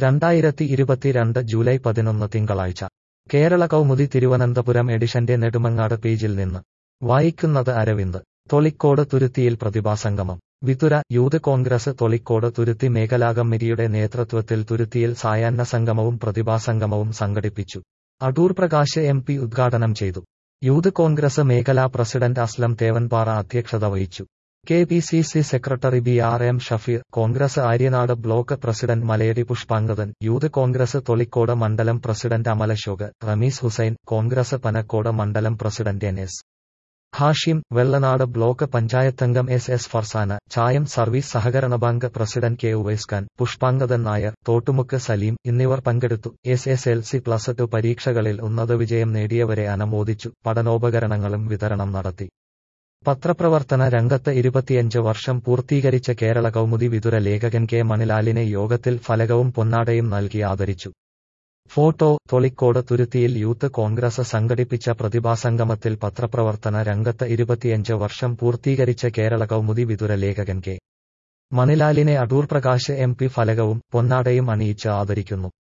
രണ്ടായിരത്തി ഇരുപത്തിരണ്ട് ജൂലൈ പതിനൊന്ന് തിങ്കളാഴ്ച കേരള കൗമുദി തിരുവനന്തപുരം എഡിഷന്റെ നെടുമങ്ങാട് പേജിൽ നിന്ന് വായിക്കുന്നത് അരവിന്ദ് തൊളിക്കോട് തുരുത്തിയിൽ പ്രതിഭാസംഗമം വിതുര യൂത്ത് കോൺഗ്രസ് തൊളിക്കോട് തുരുത്തി മേഖലാ കമ്മിറ്റിയുടെ നേതൃത്വത്തിൽ തുരുത്തിയിൽ സായാഹ്ന സംഗമവും പ്രതിഭാസംഗമവും സംഘടിപ്പിച്ചു അടൂർ പ്രകാശ് എം പി ഉദ്ഘാടനം ചെയ്തു യൂത്ത് കോൺഗ്രസ് മേഖലാ പ്രസിഡന്റ് അസ്ലം തേവൻപാറ അധ്യക്ഷത വഹിച്ചു K P C C secretary B R M Shafeer Congress Aryanad block president Malayadi Pushpangadan youth congress Tholicode മണ്ഡലം പ്രസിഡന്റ് അമലശോക് റമീസ് ഹുസൈൻ കോൺഗ്രസ് പനക്കോട് മണ്ഡലം president N S Hashim Vellanad block പഞ്ചായത്തംഗം S S Farzana Chayam service സഹകരണ bank president K Uvais Khan Pushpangadan Nair Thottumukku Saleem എന്നിവർ പങ്കെടുത്തു S S L C plus two പരീക്ഷകളിൽ ഉന്നത വിജയം നേടിയവരെ അനുമോദിച്ചു പഠനോപകരണങ്ങളും വിതരണം നടത്തി പത്രപ്രവർത്തന രംഗത്ത് ഇരുപത്തിയഞ്ച് വർഷം പൂർത്തീകരിച്ച കേരള കൗമുദി വിതുര ലേഖകൻ കെ മണിലാലിനെ യോഗത്തിൽ ഫലകവും പൊന്നാടയും നൽകി ആദരിച്ചു ഫോട്ടോ തൊളിക്കോട് തുരുത്തിയിൽ യൂത്ത് കോൺഗ്രസ് സംഘടിപ്പിച്ച പ്രതിഭാസംഗമത്തിൽ പത്രപ്രവർത്തന രംഗത്ത് ഇരുപത്തിയഞ്ച് വർഷം പൂർത്തീകരിച്ച കേരള കൗമുദി വിതുര ലേഖകൻ കെ മണിലാലിനെ അടൂർ പ്രകാശ് എം പി ഫലകവും പൊന്നാടയും അണിയിച്ച് ആദരിക്കുന്നു